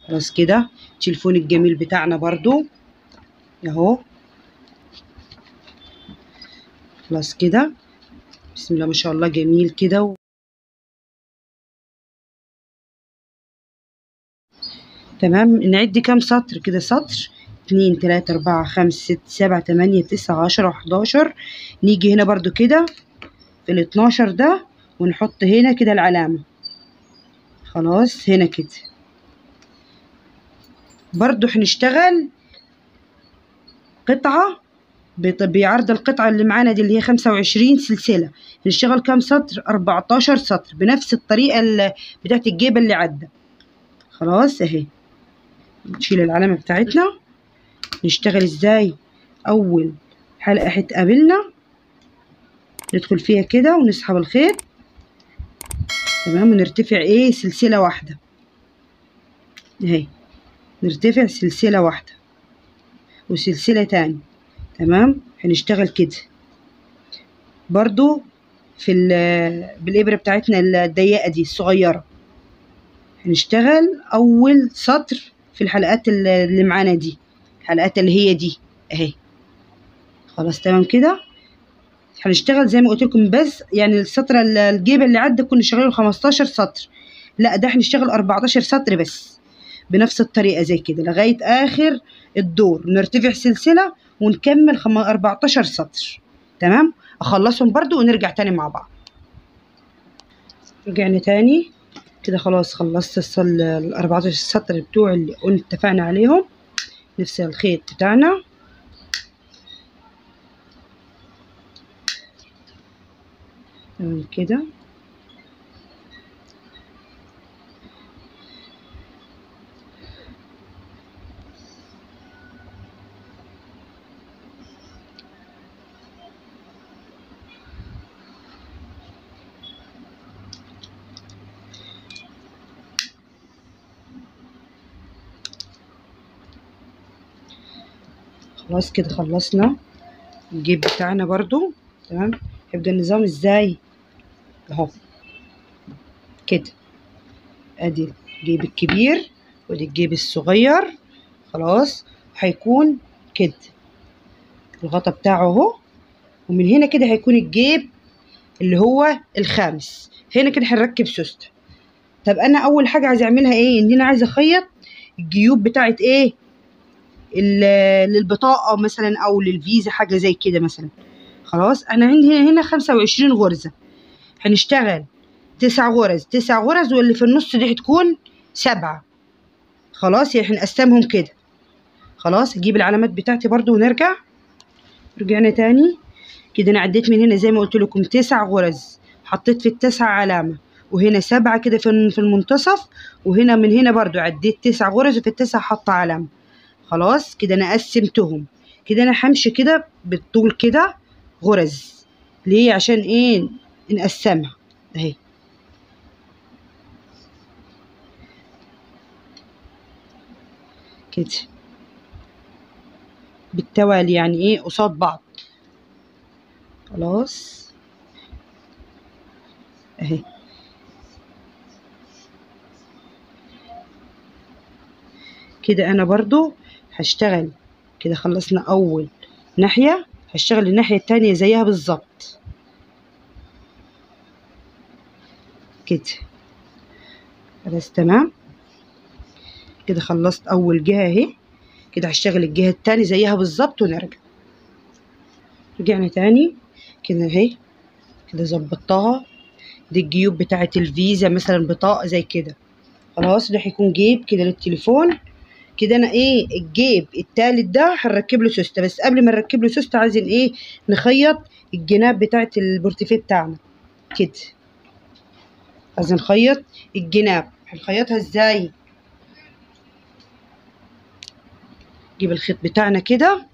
خلاص كده التليفون الجميل بتاعنا برضو اهو خلاص كده بسم الله ما شاء الله جميل كده و... تمام نعد كام سطر كده سطر اتنين تلاتة أربعة خمسة ست سبعة تمانية تسعة عشرة حداشر نيجي هنا برضو كده في الاتناشر ده ونحط هنا كده العلامة خلاص هنا كده برضو هنشتغل قطعة بط- بعرض القطعة اللي معانا دي اللي هي خمسة وعشرين سلسلة هنشتغل كام سطر أربعتاشر سطر بنفس الطريقة اللي بتاعت الجيب اللي عدى خلاص اهي نشيل العلامة بتاعتنا نشتغل ازاي أول حلقة هتقابلنا ندخل فيها كده ونسحب الخيط تمام ونرتفع ايه سلسلة واحدة اهي نرتفع سلسلة واحدة وسلسلة تاني تمام هنشتغل كده برضو في ال- بالإبرة بتاعتنا الضيقة دي الصغيرة هنشتغل أول سطر في الحلقات اللي اللي معانا دي الحلقات اللي هي دي اهي خلاص تمام كده هنشتغل زي ما قلت لكم بس يعني السطر ال- الجيب اللي عدى كنا شغالين 15 سطر لا ده هنشتغل 14 سطر بس بنفس الطريقة زي كده لغاية آخر الدور نرتفع سلسلة ونكمل خم... 14 سطر تمام أخلصهم برضو ونرجع تاني مع بعض رجعنا تاني كده خلاص خلصت الص- ال 14 سطر بتوع اللي قلنا اتفقنا عليهم نفس الخيط بتاعنا تمام كده خلاص كده خلصنا الجيب بتاعنا برضو تمام هيبقى النظام ازاي اهو كده ادي الجيب الكبير وادي الجيب الصغير خلاص هيكون كده الغطا بتاعه اهو ومن هنا كده هيكون الجيب اللي هو الخامس هنا كده هنركب سوسته طب انا اول حاجه عايزه اعملها ايه ان انا عايزه اخيط الجيوب بتاعت ايه ال- للبطاقه مثلا او للفيزا حاجه زي كده مثلا خلاص انا عندي هنا هنا 25 غرزه هنشتغل تسع غرز تسع غرز واللي في النص دي هتكون سبعة خلاص يعني هنقسمهم كده خلاص اجيب العلامات بتاعتي برضو ونرجع رجعنا تاني كده انا عديت من هنا زي ما قلت لكم تسع غرز حطيت في التسعة علامة وهنا سبعة كده في في المنتصف وهنا من هنا برضو عديت تسع غرز وفي التسعة حاطة علامة خلاص كده انا قسمتهم كده انا همشي كده بالطول كده غرز ليه عشان ايه نقسمها اهي كده بالتوالي يعني ايه قصاد بعض خلاص اهي كده انا برضو هشتغل كده خلصنا اول ناحية هشتغل الناحية التانية زيها بالظبط كده خلاص تمام كده خلصت اول جهة اهي كده هشتغل الجهة التانية زيها بالظبط ونرجع رجعنا تاني كده اهي كده ظبطتها دي الجيوب بتاعة الفيزا مثلا بطاقة زي كده خلاص ده هيكون جيب كده للتليفون كده انا ايه الجيب التالت ده هنركب له سوسته بس قبل ما نركب له سوسته عايزين ايه نخيط الجناب بتاعه البورتفيه بتاعنا كده عايزين نخيط الجناب هنخيطها ازاي نجيب الخيط بتاعنا كده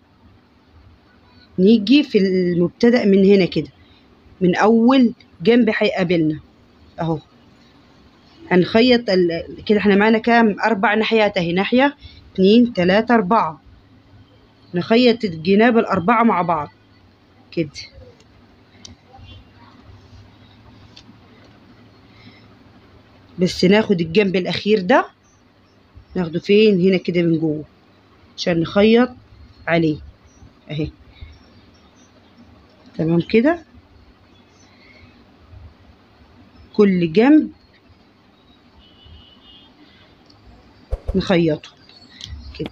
نيجي في المبتدأ من هنا كده من اول جنب هيقابلنا اهو هنخيط ال... كده احنا معانا كام اربع ناحيات اهي ناحيه اتنين تلاته اربعه نخيط الجناب الاربعه مع بعض كده بس ناخد الجنب الاخير ده ناخده فين هنا كده من جوه عشان نخيط عليه اهي تمام كده كل جنب نخيطه كده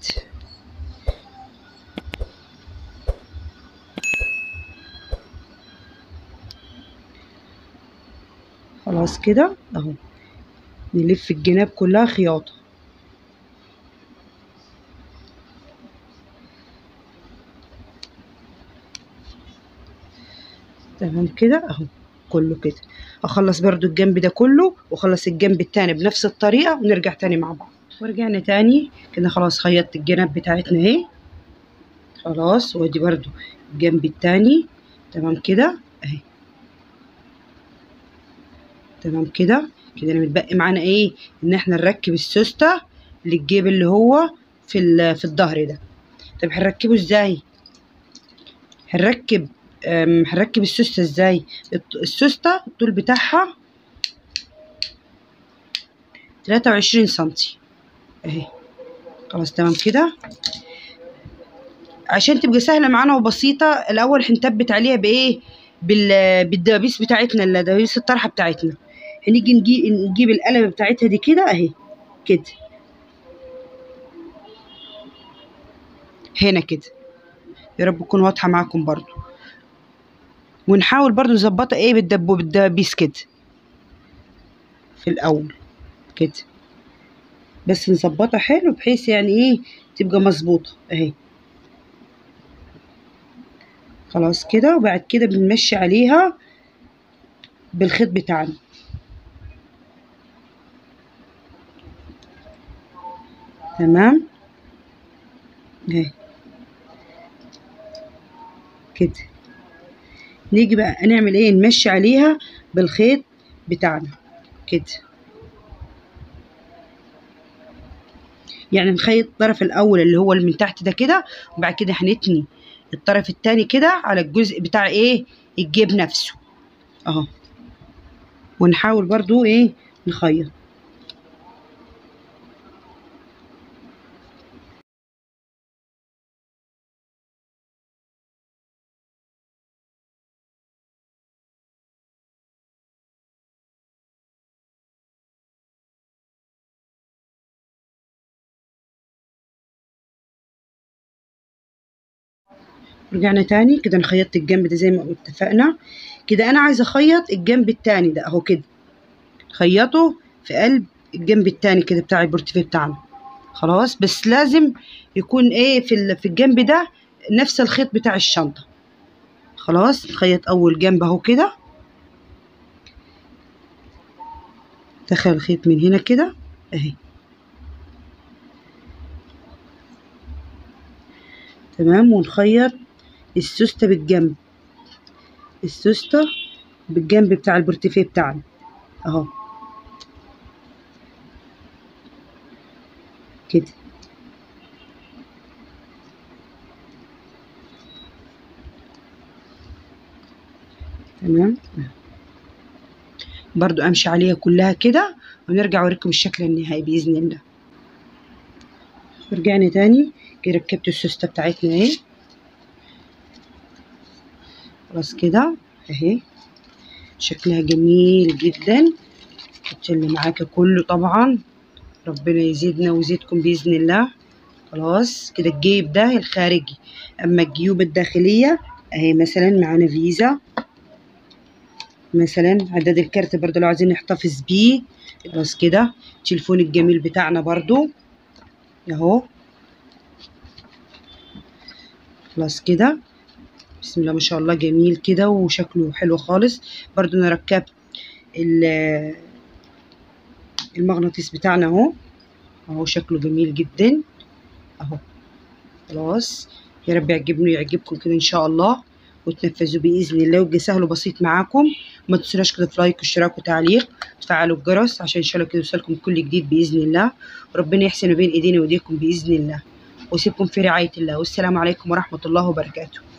خلاص كده اهو نلف الجناب كلها خياطة تمام كده اهو كله كده اخلص برضو الجنب ده كله واخلص الجنب التاني بنفس الطريقة ونرجع تاني مع بعض ورجعنا تاني كده خلاص خيطت الجناب بتاعتنا اهي خلاص وادي برضو الجنب التاني تمام كده اهي تمام كده كده انا متبقي معانا ايه ان احنا نركب السوسته للجيب اللي هو في ال- في الظهر ده طب هنركبه ازاي هنركب أم، هنركب السوسته ازاي الط- السوسته الطول بتاعها 23 سنتي اهي خلاص تمام كده عشان تبقى سهله معانا وبسيطه الاول هنثبت عليها بايه بال... بالدبابيس بتاعتنا الدبابيس الطرحه بتاعتنا هنيجي نجيب نجيب القلم بتاعتها دي كده اهي كده هنا كده يا رب تكون واضحه معاكم برضو ونحاول برضو نظبطها ايه بالدب بالدبابيس كده في الاول كده بس نظبطها حلو بحيث يعني ايه تبقى مظبوطه اهي خلاص كده وبعد كده بنمشي عليها بالخيط بتاعنا تمام اهي كده نيجي بقى نعمل ايه نمشي عليها بالخيط بتاعنا كده يعني نخيط الطرف الاول اللي هو اللي من تحت ده كده وبعد كده هنتني الطرف التاني كده على الجزء بتاع ايه الجيب نفسه اهو ونحاول برضو ايه نخيط رجعنا تاني كده انا خيطت الجنب ده زي ما اتفقنا كده انا عايزه اخيط الجنب التاني ده اهو كده خيطه في قلب الجنب التاني كده بتاع البورتفيه بتاعنا خلاص بس لازم يكون ايه في ال- في الجنب ده نفس الخيط بتاع الشنطه خلاص نخيط اول جنب اهو كده دخل الخيط من هنا كده اهي تمام ونخيط السوسته بالجنب السوسته بالجنب بتاع البورتفيه بتاعنا اهو كده تمام برضو امشي عليها كلها كده ونرجع اوريكم الشكل النهائي باذن الله رجعنا تاني كده ركبت السوسته بتاعتنا اهي خلاص كده اهي شكلها جميل جدا حط اللي معاك كله طبعا ربنا يزيدنا ويزيدكم باذن الله خلاص كده الجيب ده الخارجي اما الجيوب الداخليه اهي مثلا معانا فيزا مثلا عداد الكارت برضو لو عايزين نحتفظ بيه خلاص كده التليفون الجميل بتاعنا برضو اهو خلاص كده بسم الله ما شاء الله جميل كده وشكله حلو خالص برضو انا ركبت ال- المغناطيس بتاعنا اهو اهو شكله جميل جدا اهو خلاص يا رب يعجبني ويعجبكم كده ان شاء الله وتنفذوا باذن الله ويبقى سهل وبسيط معاكم ما تنسوناش كده في لايك واشتراك وتعليق وتفعلوا الجرس عشان ان شاء الله كده يوصلكم كل جديد باذن الله وربنا يحسن ما بين ايدينا وايديكم باذن الله واسيبكم في رعايه الله والسلام عليكم ورحمه الله وبركاته